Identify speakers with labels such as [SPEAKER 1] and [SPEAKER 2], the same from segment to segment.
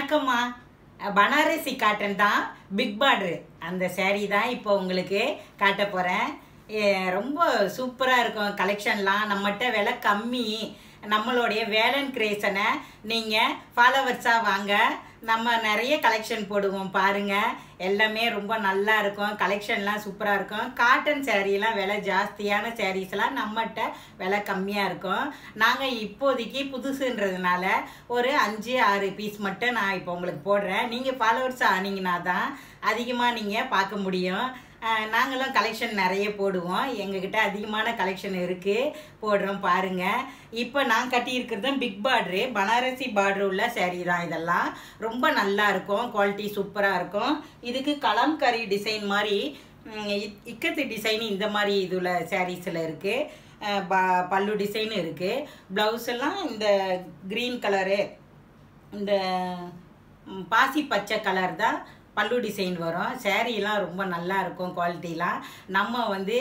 [SPEAKER 1] வணக்கம்மா அஹ் பனாரசி காட்டன் தான் பிக் பார்டரு அந்த saree தான் இப்போ உங்களுக்கு காட்ட போகிறேன் ரொம்ப சூப்பராக இருக்கும் கலெக்ஷன்லாம் நம்மகிட்ட விலை கம்மி நம்மளுடைய வேலன் கிரேசனை நீங்கள் ஃபாலோவர்ஸாக வாங்க நம்ம நிறைய கலெக்ஷன் போடுவோம் பாருங்கள் எல்லாமே ரொம்ப நல்லா இருக்கும் கலெக்ஷன்லாம் சூப்பராக இருக்கும் காட்டன் சேரீலாம் விலை ஜாஸ்தியான சாரீஸ்லாம் நம்மகிட்ட விலை கம்மியாக இருக்கும் நாங்கள் இப்போதைக்கு புதுசுன்றதுனால ஒரு அஞ்சு ஆறு பீஸ் மட்டும் நான் இப்போ உங்களுக்கு போடுறேன் நீங்கள் ஃபாலோவர்ஸ் ஆனீங்கன்னா தான் அதிகமாக நீங்கள் பார்க்க முடியும் அஹ் நாங்களும் கலெக்ஷன் நிறைய போடுவோம் எங்ககிட்ட அதிகமான கலெக்ஷன் இருக்குது போடுறோம் பாருங்கள் இப்போ நான் கட்டியிருக்கிறதும் பிக் பார்டரு பனாரசி பார்டர் உள்ள saree தான் இதெல்லாம் ரொம்ப நல்லா இருக்கும் குவாலிட்டி சூப்பராக இருக்கும் இதுக்கு கலம்கரி டிசைன் மாதிரி ம், இக்- இக்கத்து டிசைன் இந்த மாதிரி இதில் சாரீஸில் இருக்குது ப பல்லு டிசைன் இருக்குது ப்ளவுஸ் எல்லாம் இந்த க்ரீன் கலரு இந்த ம், பாசி பச்சை கலர் தான் பல்லு டிசைன் வரும் சேரீலாம் ரொம்ப நல்லா இருக்கும் குவாலிட்டிலாம் நம்ம வந்து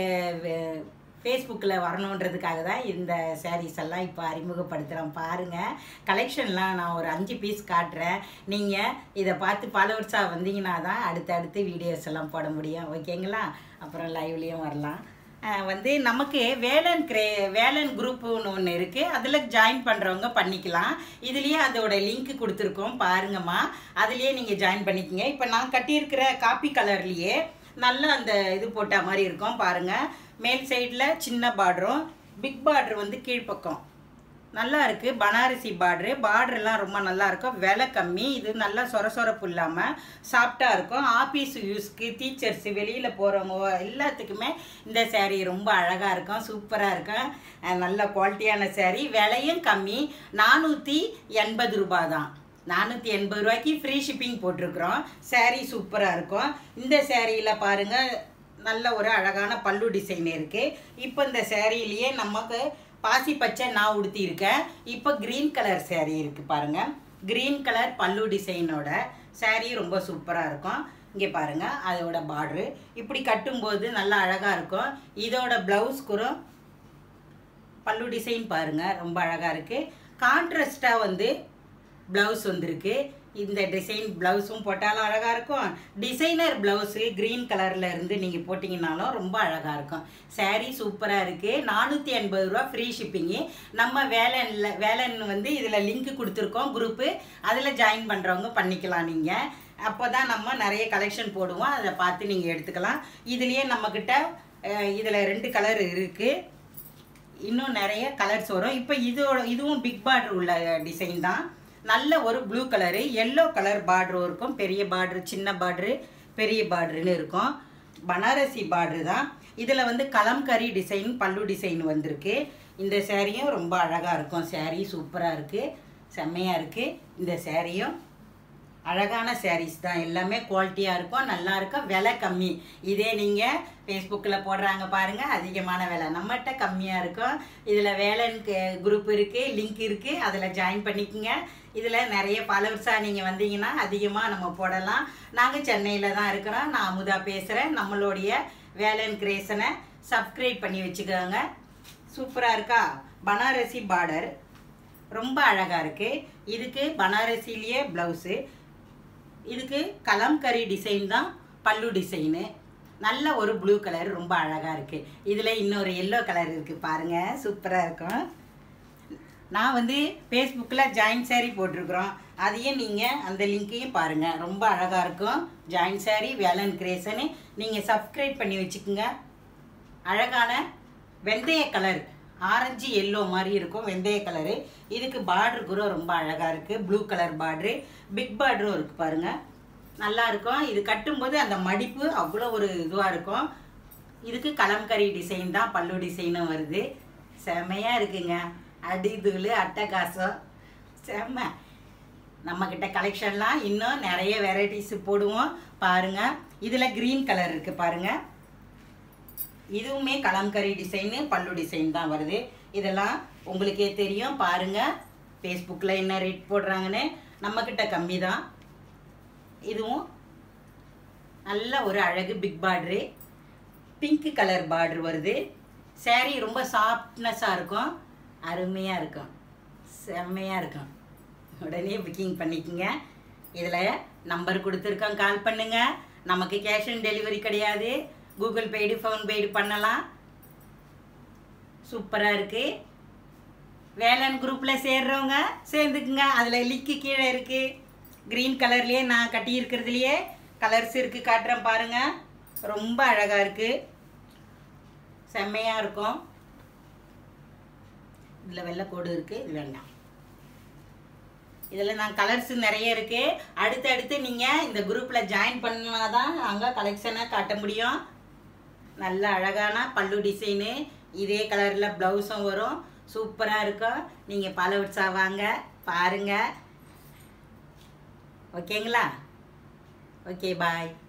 [SPEAKER 1] ஃபேஸ்புக்கில் வரணுன்றதுக்காக தான் இந்த sarees எல்லாம் இப்போ அறிமுகப்படுத்துகிறோம் பாருங்கள் கலெக்ஷன்லாம் நான் ஒரு அஞ்சு பீஸ் காட்டுறேன் நீங்கள் இதை பார்த்து ஃபாலோவர்ஸாக வந்தீங்கன்னா தான் அடுத்தடுத்து வீடியோஸ் எல்லாம் போட முடியும் ஓகேங்களா அப்புறம் லைவ்லேயும் வரலாம் அஹ் வந்து நமக்கு வேலன் கிரே வேலன் குரூப்னு ஒன்று இருக்குது அதில் ஜாயின் பண்ணுறவங்க பண்ணிக்கலாம் இதுலேயே அதோட லிங்க் கொடுத்துருக்கோம் பாருங்கம்மா அதுலேயே நீங்கள் ஜாயின் பண்ணிக்கங்க இப்போ நான் கட்டியிருக்கிற காப்பி கலர்லேயே நல்ல அந்த இது போட்ட மாதிரி இருக்கும் பாருங்கள் மேல் சைடில் சின்ன பார்டரும் பிக் பார்டர் வந்து கீழ்ப்பக்கம் நல்லா இருக்கு பனாரசி பார்டரு பார்டர்லாம் ரொம்ப நல்லா இருக்கும் விலை கம்மி இது நல்லா சொர சொரப்பு இல்லாமல் சாஃப்டா இருக்கும் ஆஃபீஸ் யூஸ்க்கு டீச்சர்ஸ் வெளியில் போகிறவங்க எல்லாத்துக்குமே இந்த saree ரொம்ப அழகாக இருக்கும் சூப்பராக இருக்கும் அஹ் நல்ல குவாலிட்டியான saree விலையும் கம்மி நானூற்றி எண்பது ரூபாய் தான் நானூற்றி எண்பது ரூபாய்க்கு ஃப்ரீ ஷிப்பிங் போட்டிருக்கிறோம் saree சூப்பராக இருக்கும் இந்த சேரீயில் பாருங்கள் நல்ல ஒரு அழகான பல்லு டிசைன் இருக்குது இப்போ இந்த சேரீலேயே நமக்கு பாசி பச்சை நான் உடுத்தியிருக்கேன் இப்போ க்ரீன் கலர் saree இருக்குது பாருங்கள் க்ரீன் கலர் பல்லு டிசைனோட saree ரொம்ப சூப்பராக இருக்கும் இங்கே பாருங்கள் அதோட பார்ட்ரு இப்படி கட்டும்போது நல்லா அழகாக இருக்கும் இதோட ப்ளவுஸ் குறம் பல்லு டிசைன் பாருங்கள் ரொம்ப அழகாக இருக்குது கான்ட்ராஸ்டாக வந்து ப்ளவுஸ் வந்திருக்கு இந்த டிசைன் ப்ளவுஸும் போட்டாலும் அழகாக இருக்கும் டிசைனர் ப்ளவுஸு க்ரீன் கலரில் இருந்து நீங்கள் போட்டிங்கனாலும் ரொம்ப அழகாக இருக்கும் saree சூப்பராக இருக்குது நானூற்றி எண்பது ரூபா ஃப்ரீ ஷிப்பிங்கு நம்ம வேலனில் வேலன் வந்து இதில் லிங்க் கொடுத்துருக்கோம் குரூப்பு அதில் ஜாயின் பண்ணுறவங்க பண்ணிக்கலாம் நீங்கள் அப்போ தான் நம்ம நிறைய கலெக்ஷன் போடுவோம் அதை பார்த்து நீங்கள் எடுத்துக்கலாம் இதுலேயே நம்மக்கிட்ட இதில் ரெண்டு கலர் இருக்குது இன்னும் நிறைய கலர்ஸ் வரும் இப்போ இதோட இதுவும் பிக் பார்டர் உள்ள டிசைன் தான் நல்ல ஒரு ப்ளூ கலரு எல்லோ கலர் பார்டரும் இருக்கும் பெரிய பார்டரு சின்ன பார்டரு பெரிய பார்டருன்னு இருக்கும் பனாரசி பார்டரு தான் இதில் வந்து கலம்கரி டிசைன் பல்லு டிசைன் வந்திருக்கு இந்த சேரீயும் ரொம்ப அழகாக இருக்கும் saree சூப்பராக இருக்குது செம்மையாக இருக்குது இந்த சேரீயும் அழகான sarees தான் எல்லாமே குவாலிட்டியாக இருக்கும் நல்லா இருக்கும் விலை கம்மி இதே நீங்கள் ஃபேஸ்புக்கில் போடுறாங்க பாருங்கள் அதிகமான விலை நம்மகிட்ட கம்மியாக இருக்கும் இதில் வேலைன்னு குரூப் இருக்குது லிங்க் இருக்குது அதில் ஜாயின் பண்ணிக்கோங்க இதில் நிறைய ஃபாலோவர்ஸாக நீங்கள் வந்தீங்கன்னா அதிகமாக நம்ம போடலாம் நாங்கள் சென்னையில் தான் இருக்கிறோம் நான் அமுதா பேசுகிறேன் நம்மளுடைய வேலன் கிரேசனை சப்ஸ்கிரைப் பண்ணி வச்சுக்கோங்க சூப்பராக இருக்கா பனாரசி பார்டர் ரொம்ப அழகாக இருக்குது இதுக்கு பனாரசிலேயே ப்ளவுஸு இதுக்கு கலம்கரி டிசைன் தான் பல்லு டிசைனு நல்ல ஒரு ப்ளூ கலர் ரொம்ப அழகாக இருக்குது இதில் இன்னொரு எல்லோ கலர் இருக்குது பாருங்கள் சூப்பராக இருக்கும் நான் வந்து ஃபேஸ்புக்கில் ஜாயின் saree போட்டிருக்கிறோம் அதையும் நீங்கள் அந்த லிங்க்கையும் பாருங்கள் ரொம்ப அழகாக இருக்கும் ஜாயின் saree வேலன் கிரேசனு நீங்கள் சப்ஸ்கிரைப் பண்ணி வச்சுக்கோங்க அழகான வெந்தய கலர் ஆரஞ்சு எல்லோ மாதிரி இருக்கும் வெந்தய கலரு இதுக்கு பார்டர் கூட ரொம்ப அழகாக இருக்குது ப்ளூ கலர் பார்டரு பிக் பார்டரும் இருக்குது பாருங்கள் நல்லா இருக்கும் இது கட்டும்போது அந்த மடிப்பு அவ்வளோ ஒரு இதுவாக இருக்கும் இதுக்கு கலம்கரி டிசைன் தான் பல்லு டிசைனும் வருது செமையாக இருக்குங்க அடிதூள் அட்டகாசம் செம்ம நம்மக்கிட்ட கலெக்ஷன்லாம் இன்னும் நிறைய வெரைட்டிஸ் போடுவோம் பாருங்கள் இதில் க்ரீன் கலர் இருக்குது பாருங்கள் இதுவுமே கலம்கரி டிசைனு பல்லு டிசைன் தான் வருது இதெல்லாம் உங்களுக்கே தெரியும் பாருங்கள் ஃபேஸ்புக்கில் என்ன ரேட் போடுறாங்கன்னு நம்மக்கிட்ட கம்மி தான் இதுவும் நல்ல ஒரு அழகு big border pink colour border வருது saree ரொம்ப சாஃப்ட்னஸாக இருக்கும் அருமையாக இருக்கும் செம்மையாக இருக்கும் உடனே புக்கிங் பண்ணிக்கோங்க இதில் நம்பர் கொடுத்துருக்கோம் கால் பண்ணுங்க நமக்கு கேஷ் ஆன் டெலிவரி கிடையாது கூகுள் பெய்டு ஃபோன் பெய்டு பண்ணலாம் சூப்பராக இருக்குது வேலன் குரூப்பில் சேர்றவங்க சேர்ந்துக்குங்க அதில் லிங்க்கு கீழே இருக்குது க்ரீன் கலர்லேயே நான் கட்டியிருக்கிறதுலையே கலர்ஸ் இருக்குது காட்டுறேன் பாருங்கள் ரொம்ப அழகாக இருக்குது செம்மையாக இருக்கும் இதில் வெள்ளைக்கோடு இருக்குது இது வேண்டாம் இதில் நான் கலர்ஸ் நிறைய இருக்குது அடுத்து அடுத்து நீங்கள் இந்த குரூப்பில் ஜாயின் பண்ணால் தான் அங்கே கலெக்ஷனை காட்ட முடியும் நல்ல அழகான பல்லு டிசைனு இதே கலரில் ப்ளவுஸும் வரும் சூப்பராக இருக்கும் நீங்கள் பல உற்சா வாங்க பாருங்கள் ஓகேங்களா ஓகே பாய்